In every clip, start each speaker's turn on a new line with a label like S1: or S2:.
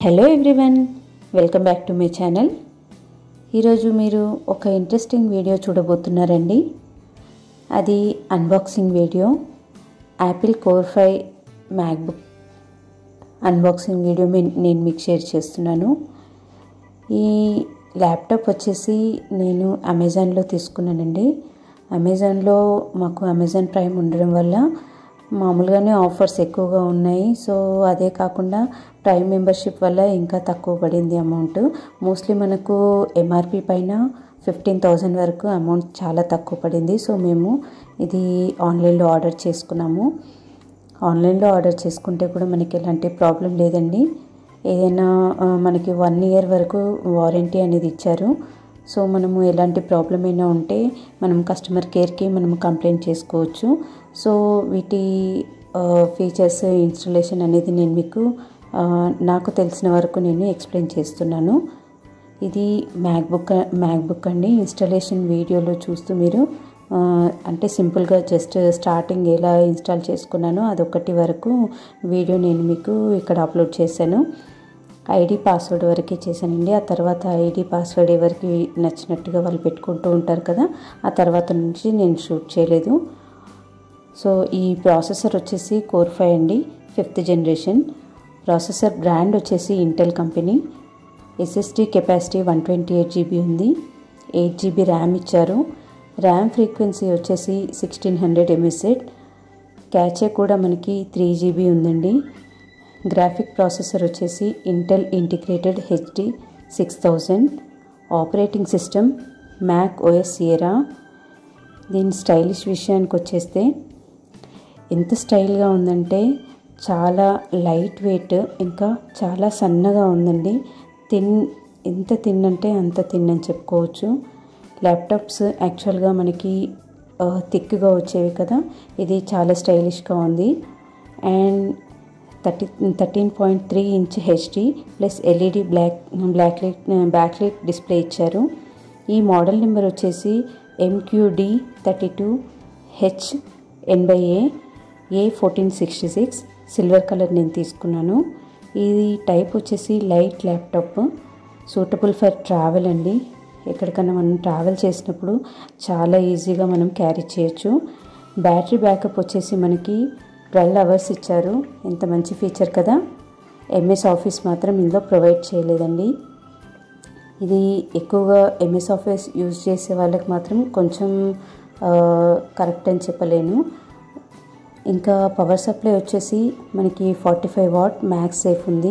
S1: hello everyone welcome back to my channel ఈరోజు మీరు ఒక ఇంట్రెస్టింగ్ వీడియో చూడబోతున్నారండి అది unboxing video Apple core five MacBook unboxing video మీ నేను మీకు షేర్ చేస్తున్నాను ఈ ల్యాప్టాప్ వచ్చేసి నేను అమెజాన్లో తీసుకున్నానండి అమెజాన్లో మాకు అమెజాన్ ప్రైమ్ ఉండడం వల్ల మామూలుగానే ఆఫర్స్ ఎక్కువగా ఉన్నాయి సో అదే కాకుండా ప్రైమ్ మెంబర్షిప్ వల్ల ఇంకా తక్కువ పడింది అమౌంట్ మోస్ట్లీ మనకు ఎంఆర్పి పైన ఫిఫ్టీన్ థౌజండ్ వరకు అమౌంట్ చాలా తక్కువ పడింది సో మేము ఇది ఆన్లైన్లో ఆర్డర్ చేసుకున్నాము ఆన్లైన్లో ఆర్డర్ చేసుకుంటే కూడా మనకి ఎలాంటి ప్రాబ్లం లేదండి ఏదైనా ఆ, మనకి వన్ ఇయర్ వరకు వారంటీ అనేది ఇచ్చారు సో మనము ఎలాంటి ప్రాబ్లం అయినా ఉంటే మనం కస్టమర్ కేర్కి మనం కంప్లైంట్ చేసుకోవచ్చు సో వీటి ఫీచర్స్ ఇన్స్టలేషన్ అనేది నేను మీకు ఆ, నాకు తెలిసిన వరకు నేను ఎక్స్ప్లెయిన్ చేస్తున్నాను ఇది మ్యాక్బుక్ మ్యాక్బుక్ అండి ఇన్స్టాలేషన్ వీడియోలో చూస్తూ మీరు ఆ, అంటే సింపుల్గా జస్ట్ స్టార్టింగ్ ఎలా ఇన్స్టాల్ చేసుకున్నానో అదొకటి వరకు వీడియో నేను మీకు ఇక్కడ అప్లోడ్ చేశాను ఐడి పాస్వర్డ్ వరకే చేశానండి ఆ తర్వాత ఐడి పాస్వర్డ్ ఎవరికి నచ్చినట్టుగా వాళ్ళు పెట్టుకుంటూ ఉంటారు కదా ఆ తర్వాత నుంచి నేను షూట్ చేయలేదు సో ఈ ప్రాసెసర్ వచ్చేసి కోర్ ఫైవ్ అండి ఫిఫ్త్ జనరేషన్ ప్రాసెసర్ బ్రాండ్ వచ్చేసి Intel company SSD capacity one twenty eight GB ఉంది ఎయిట్ జీబీ ర్యామ్ ఇచ్చారు ర్యామ్ ఫ్రీక్వెన్సీ వచ్చేసి సిక్స్టీన్ హండ్రెడ్ ఎంఎస్ఎడ్ క్యాచే కూడా మనకి త్రీ జీబీ ఉందండి గ్రాఫిక్ ప్రాసెసర్ వచ్చేసి Intel integrated HD six thousand operating system Mac OS Sierra దీని stylish విషయానికి వచ్చేస్తే ఎంత స్టైల్గా ఉందంటే చాలా లైట్ వెయిట్ ఇంకా చాలా సన్నగా ఉందండి తిన్ ఎంత తిన్నంటే అంత తిన్నని చెప్పుకోవచ్చు ల్యాప్టాప్స్ యాక్చువల్గా మనకి థిక్గా వచ్చేవి కదా ఇది చాలా స్టైలిష్గా ఉంది and thirty thirteen point three inch HD plus LED black black light back light display ఇచ్చారు ఈ మోడల్ నెంబర్ వచ్చేసి ఎంక్యూడి థర్టీ టూ హెచ్ ఎనభై A A fourteen sixty six silver colour నేను తీసుకున్నాను ఇది టైప్ వచ్చేసి light laptop suitable for travel అండి ఎక్కడికన్నా మనం ట్రావెల్ చేసినప్పుడు చాలా ఈజీగా మనం క్యారీ చేయొచ్చు బ్యాటరీ బ్యాకప్ వచ్చేసి మనకి ట్వెల్వ్ అవర్స్ ఇచ్చారు ఎంత మంచి ఫీచర్ కదా ఎంఎస్ ఆఫీస్ మాత్రం ఇందులో ప్రొవైడ్ చేయలేదండి ఇది ఎక్కువగా ఎంఎస్ ఆఫీస్ యూజ్ చేసే వాళ్ళకి మాత్రం కొంచెం కరెక్ట్ అని చెప్పలేను ఇంకా పవర్ సప్లై వచ్చేసి మనకి forty five watt max safe ఉంది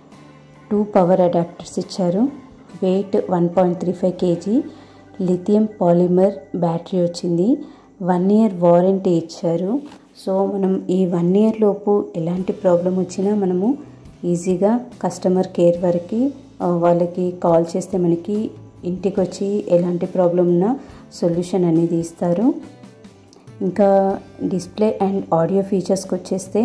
S1: టూ పవర్ అడాప్టర్స్ ఇచ్చారు weight one point three five KG lithium polymer battery వచ్చింది వన్ ఇయర్ వారంటీ ఇచ్చారు సో మనం ఈ వన్ ఇయర్ లోపు ఎలాంటి ప్రాబ్లం వచ్చినా మనము ఈజీగా కస్టమర్ కేర్ వరకు ఆ, వాళ్ళకి కాల్ చేస్తే మనకి ఇంటికి వచ్చి ఎలాంటి ప్రాబ్లం ఉన్నా సొల్యూషన్ అనేది ఇస్తారు ఇంకా డిస్ప్లే అండ్ ఆడియో ఫీచర్స్కి వచ్చేస్తే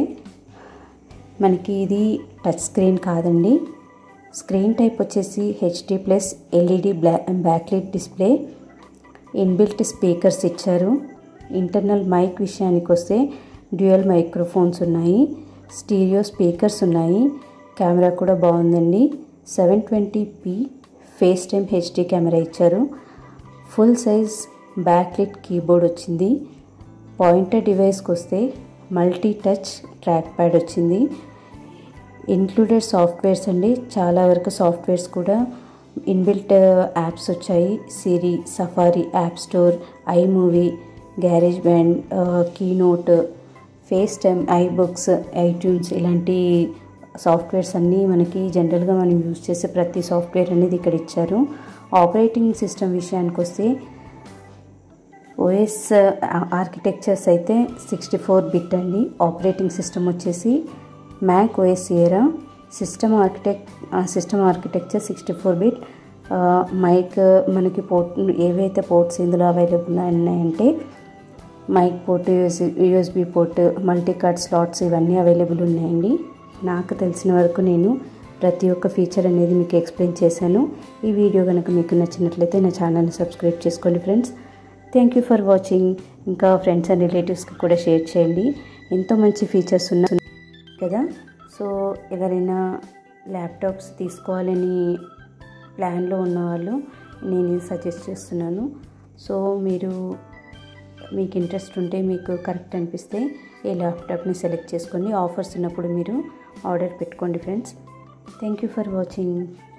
S1: మనకి ఇది టచ్ స్క్రీన్ కాదండి స్క్రీన్ టైప్ వచ్చేసి HD plus LED black backlight display inbuilt speakers ఇచ్చారు ఇంటర్నల్ మైక్ విషయానికి వస్తే డ్యూయల్ మైక్రోఫోన్స్ ఉన్నాయి స్టీరియో స్పీకర్స్ ఉన్నాయి కెమెరా కూడా బాగుందండి seven twenty p FaceTime HD camera ఇచ్చారు ఫుల్ సైజ్ బ్యాక్లిట్ కీబోర్డ్ వచ్చింది పాయింటర్ డివైస్కి వస్తే మల్టీ టచ్ ట్రాక్ ప్యాడ్ వచ్చింది ఇన్క్లూడెడ్ సాఫ్ట్వేర్స్ అండి చాలా వరకు సాఫ్ట్వేర్స్ కూడా ఇన్బిల్ట్ యాప్స్ వచ్చాయి Siri Safari app store iMovie garage band Keynote FaceTime iBooks iTunes ఇలాంటి సాఫ్ట్వేర్స్ అన్నీ మనకి జనరల్గా మనం యూజ్ చేసే ప్రతి సాఫ్ట్వేర్ అనేది ఇక్కడ ఇచ్చారు ఆపరేటింగ్ సిస్టమ్ విషయానికి వస్తే ఓఎస్ ఆర్కిటెక్చర్స్ అయితే సిక్స్టీ ఫోర్ బిట్ అండి ఆపరేటింగ్ సిస్టమ్ వచ్చేసి మ్యాక్ ఓఎస్ ఇయరా system architect system architecture sixty four bit mic మనకి పోర్ట్ ఏవైతే పోర్ట్స్ ఇందులో అవైలబుల్ ఉన్నాయంటే mic port US USB port multi card slots ఇవన్నీ అవైలబుల్ ఉన్నాయండి నాకు తెలిసిన వరకు నేను ప్రతి ఒక్క ఫీచర్ అనేది మీకు ఎక్స్ప్లెయిన్ చేశాను ఈ వీడియో కనుక మీకు నచ్చినట్లయితే నా ఛానల్ని సబ్స్క్రైబ్ చేసుకోండి friends thank you for watching ఇంకా ఫ్రెండ్స్ అండ్ రిలేటివ్స్కి కూడా షేర్ చేయండి ఎంతో మంచి ఫీచర్స్ ఉన్నాయి కదా సో ఎవరైనా ల్యాప్టాప్స్ తీసుకోవాలని ప్లాన్లో ఉన్నవాళ్ళు నేను సజెస్ట్ చేస్తున్నాను సో మీరు మీకు ఇంట్రెస్ట్ ఉంటే మీకు కరెక్ట్ అనిపిస్తే ఈ ల్యాప్టాప్ని సెలెక్ట్ చేసుకోండి ఆఫర్స్ ఉన్నప్పుడు మీరు ఆర్డర్ పెట్టుకోండి friends thank you for watching